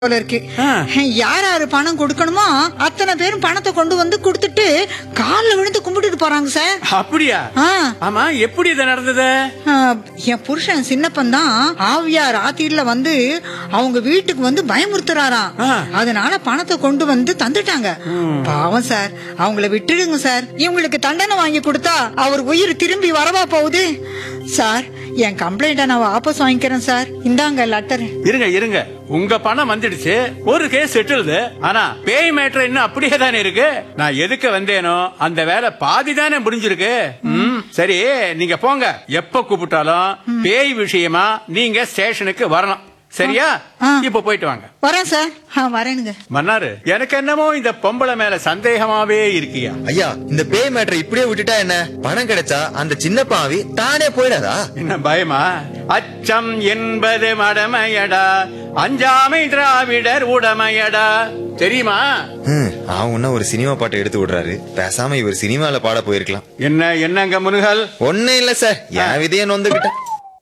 போல இருக்கு ஆ. யார் யாரு பணம் கொடுக்கணுமோ அத்தனை பேரும் பணத்தை கொண்டு வந்து கொடுத்துட்டு கால்ல விழுந்து கும்பிட்டுட்டு போறாங்க சார் அப்படியா ஆ. ஆமா எப்படி இது நடந்தது ஆ, என் புருஷன் சின்னப்பன் தான் ஆவியா ராத்திரில வந்து அவங்க வீட்டுக்கு வந்து பயமுறுத்துறாராம் ஆ. அதனால பணத்தை கொண்டு வந்து தந்துட்டாங்க பாவம் சார் அவங்கள விட்டுடுங்க சார் இவங்களுக்கு தண்டனை வாங்கி கொடுத்தா அவர் உயிர் திரும்பி வரவா போகுது சார் என் கம்ப்ளைண்ட நான் வாபஸ் வாங்கிக்கிறேன் சார் இந்தாங்க லெட்டர் இருங்க இருங்க உங்க பணம் வந்துடுச்சு ஒரு கேஸ் செட்டில்து ஆனா பேய் மேட்டர் இன்னும் அப்படியே தானே இருக்கு நான் எதுக்கு வந்தேனோ அந்த வேலை பாதி தானே முடிஞ்சிருக்கு ம், சரி நீங்க போங்க எப்ப கூப்பிட்டாலும் பேய் விஷயமா நீங்க ஸ்டேஷனுக்கு வரணும் சரியா ஆ. இப்ப போயிட்டு வாங்க வரேன் சார் ஆ வரேனுங்க மன்னாரு எனக்கு என்னமோ இந்த பொம்பளை மேல சந்தேகமாவே இருக்கியா ஐயா இந்த பேய் மேட்டரை இப்படியே விட்டுட்டா என்ன பணம் கிடைச்சா அந்த சின்ன பாவி தானே போயிடாதா என்ன பயமா அச்சம் என்பது மடமையடா அஞ்சாமை திராவிடர் உடமையடா தெரியுமா ஹம், அவன் ஒரு சினிமா பாட்டை எடுத்து விடுறாரு பேசாம இவர் சினிமால பாட போயிருக்கலாம் என்ன என்னங்க முருகல் ஒண்ணும் இல்ல சார் என் விதைய நொந்துகிட்டேன்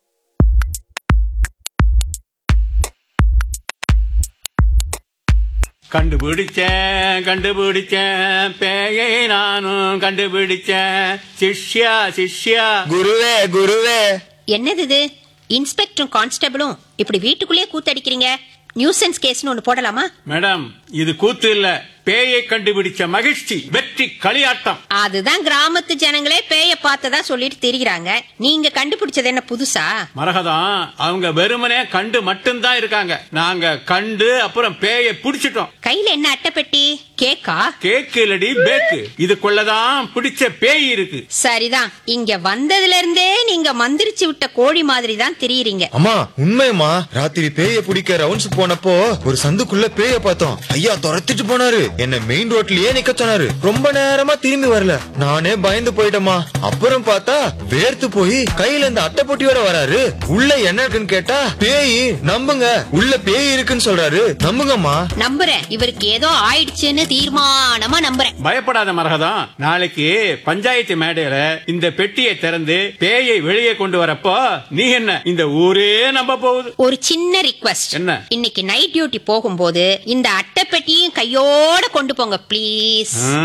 கண்டுபிடிச்சேன் கண்டுபிடிச்சேன் பேயை நானும் கண்டுபிடிச்சேன் சிஷ்யா சிஷ்யா குருவே குருவே என்னது இது இன்ஸ்பெக்டரும் கான்ஸ்டபிளும் இப்படி வீட்டுக்குள்ளேயே கூத்தடிக்கிறீங்க நியூசன்ஸ் கேஸ்னு ஒண்ணு போடலாமா மேடம் இது கூத்து இல்ல பேயை கண்டுபிடிச்ச மகிழ்ச்சி வெற்றி களியாட்டம் அதுதான் கிராமத்து ஜனங்களே பேய பார்த்ததா சொல்லிட்டு திரிகிறாங்க நீங்க கண்டுபிடிச்சது என்ன புதுசா மரகதம் அவங்க வெறுமனே கண்டு மட்டும்தான் இருக்காங்க நாங்க கண்டு அப்புறம் பேயை புடிச்சிட்டோம் கையில என்ன அட்டைப்பெட்டி கேக்கா கேக்கு இல்லடி பேக்கு இதுக்குள்ளதான் பிடிச்ச பேய் இருக்கு சரிதான் இங்க வந்ததுல இருந்தே நீங்க மந்திரிச்சு விட்ட கோழி மாதிரி தான் திரியுறீங்க அம்மா உண்மையம்மா ராத்திரி பேய பிடிக்க ரவுண்ட்ஸ் போனப்போ ஒரு சந்துக்குள்ள பேய பார்த்தோம் ஐயா துரத்திட்டு போனாரு என்ன மெயின் ரோட்லயே நிக்க சொன்னாரு ரொம்ப நேரமா திரும்பி வரல நானே பயந்து போயிட்டேம்மா அப்புறம் பார்த்தா வேர்த்து போய் கையில இந்த அட்டை பொட்டியோட வராரு உள்ள என்ன இருக்குன்னு கேட்டா பேய் நம்புங்க உள்ள பேய் இருக்குன்னு சொல்றாரு நம்புங்கம்மா நம்புறேன் இவருக்கு ஏதோ ஆயிடுச்சுன்னு தீர்மானமா நம்புறேன் பயப்படாத மரகதம் நாளைக்கு பஞ்சாயத்து மேடையில இந்த பெட்டியை திறந்து பேயை வெளியே கொண்டு வரப்போ நீ என்ன இந்த ஊரே நம்ப போகுது ஒரு சின்ன ரிக்வஸ்ட் என்ன? இன்னைக்கு நைட் டியூட்டி போகும்போது இந்த அட்டைப்பெட்டியும் கையோட கொண்டு போங்க ப்ளீஸ் ஆ?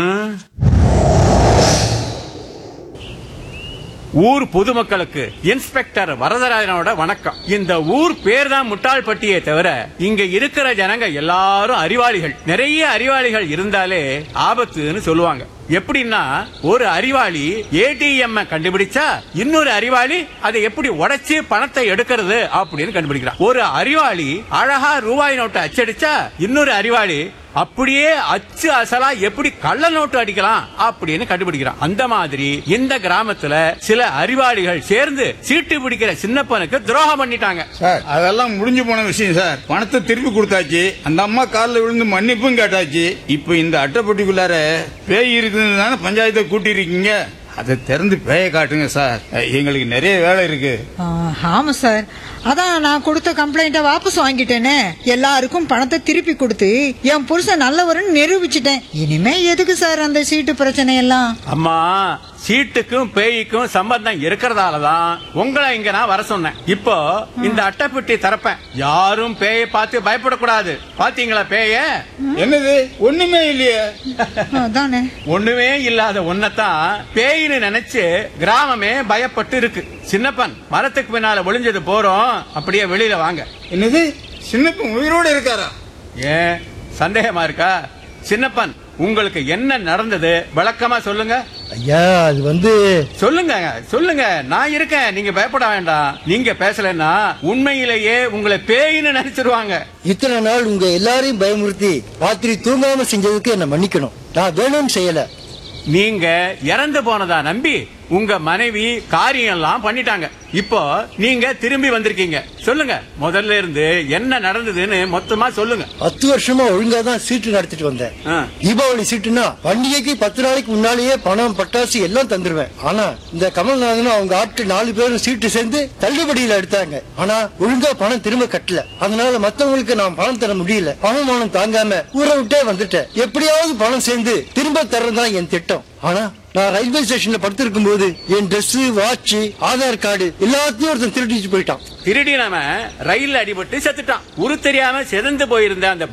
ஊர் பொதுமக்களுக்கு இன்ஸ்பெக்டர் வரதராஜனோட வணக்கம் இந்த ஊர் பேர் தான் முட்டாள்பட்டியே தவிர இங்க இருக்கிற ஜனங்க எல்லாரும் அறிவாளிகள் நிறைய அறிவாளிகள் இருந்தாலே ஆபத்துன்னு சொல்லுவாங்க எப்படின்னா ஒரு அறிவாளி ஏடிஎம் கண்டுபிடிச்சா இன்னொரு அறிவாளி அதை எப்படி உடைச்சு பணத்தை எடுக்கிறது அப்படின்னு கண்டுபிடிக்கிறான் ஒரு அறிவாளி அழகா ரூபாய் நோட்டை அச்சடிச்சா இன்னொரு அறிவாளி அப்படியே அச்சு அசலா எப்படி கள்ள நோட்டு அடிக்கலாம் அப்படின்னு கண்டுபிடிக்கிறான் அந்த மாதிரி இந்த கிராமத்துல சில அறிவாளிகள் சேர்ந்து சீட்டு பிடிக்கிற சின்னப்பனுக்கு துரோகம் பண்ணிட்டாங்க சார் அதெல்லாம் முடிஞ்சு போன விஷயம் சார் பணத்தை திருப்பி கொடுத்தாச்சு அந்த அம்மா காலில் விழுந்து மன்னிப்பும் கேட்டாச்சு இப்போ இந்த அட்டைப்பட்டிக்குள்ளார பேய் இருக்குன்னு தானே பஞ்சாயத்தை கூட்டியிருக்கீங்க அதை திறந்து பேயை காட்டுங்க சார் எங்களுக்கு நிறைய வேலை இருக்கு ஆ, ஆமா சார் அதான் நான் கொடுத்த கம்ப்ளைண்ட வாபஸ் வாங்கிட்டேனே எல்லாருக்கும் பணத்தை திருப்பி கொடுத்து என் புருஷன் நல்லவருன்னு நிரூபிச்சிட்டேன் இனிமே எதுக்கு சார் அந்த சீட்டு பிரச்சனை எல்லாம் அம்மா சீட்டுக்கும் பேய்க்கும் சம்பந்தம் இருக்கிறதாலதான் உங்களை இங்க நான் வர சொன்னேன் இப்போ இந்த அட்டைப்பெட்டி திறப்பேன் யாரும் பேயை பார்த்து பயப்படக்கூடாது பாத்தீங்களா பேய என்னது ஒண்ணுமே இல்லையே அதானே ஒண்ணுமே இல்லாத ஒன்னதான் பேயின்னு நினைச்சு கிராமமே பயப்பட்டு இருக்கு சின்னப்பன் மரத்துக்கு பின்னால ஒளிஞ்சது போறோம் அப்படியே வெளியில வாங்க என்னது சின்னப்பன் உயிரோட இருக்காரா ஏன் சந்தேகமா இருக்கா சின்னப்பன் உங்களுக்கு என்ன நடந்தது விளக்கமா சொல்லுங்க ஐயா அது வந்து சொல்லுங்க சொல்லுங்க நான் இருக்கேன் நீங்க பயப்பட வேண்டாம் நீங்க பேசலன்னா உண்மையிலேயே உங்களை பேயின்னு நினைச்சிருவாங்க இத்தனை நாள் உங்க எல்லாரையும் பயமுறுத்தி ராத்திரி தூங்காம செஞ்சதுக்கு என்ன மன்னிக்கணும் நான் வேணும்னு செய்யல நீங்க இறந்து போனதா நம்பி உங்க மனைவி காரியம் எல்லாம் பண்ணிட்டாங்க இப்போ நீங்க திரும்பி வந்திருக்கீங்க சொல்லுங்க முதல்ல இருந்து என்ன நடந்ததுன்னு மொத்தமா சொல்லுங்க பத்து வருஷமா ஒழுங்கா தான் சீட்டு நடத்திட்டு வந்தேன் ஆ. தீபாவளி சீட்டுனா பண்டிகைக்கு பத்து நாளைக்கு முன்னாலேயே பணம் பட்டாசு எல்லாம் தந்துருவேன் ஆனா இந்த கமல்நாதனும் அவங்க ஆட்கள் நாலு பேரும் சீட்டு சேர்ந்து தள்ளுபடியில எடுத்தாங்க ஆனா ஒழுங்கா பணம் திரும்ப கட்டல அதனால மத்தவங்களுக்கு நான் பணம் தர முடியல பணம் மானம் தாங்காம ஊரை விட்டே வந்துட்டேன் எப்படியாவது பணம் சேர்ந்து திரும்ப தர்றதுதான் என் திட்டம் ஆனா நான் ரயில்வே ஸ்டேஷன்ல படுத்திருக்கும் போது என் Dress வாட்ச் ஆதார் கார்டு எல்லாத்தையும் ஒருத்தன் திருடிச்சு போயிட்டான் திருடி நாம ரயில்ல அடிபட்டு செத்துட்டான் உரு தெரியாம செதந்து போயிருந்த அந்த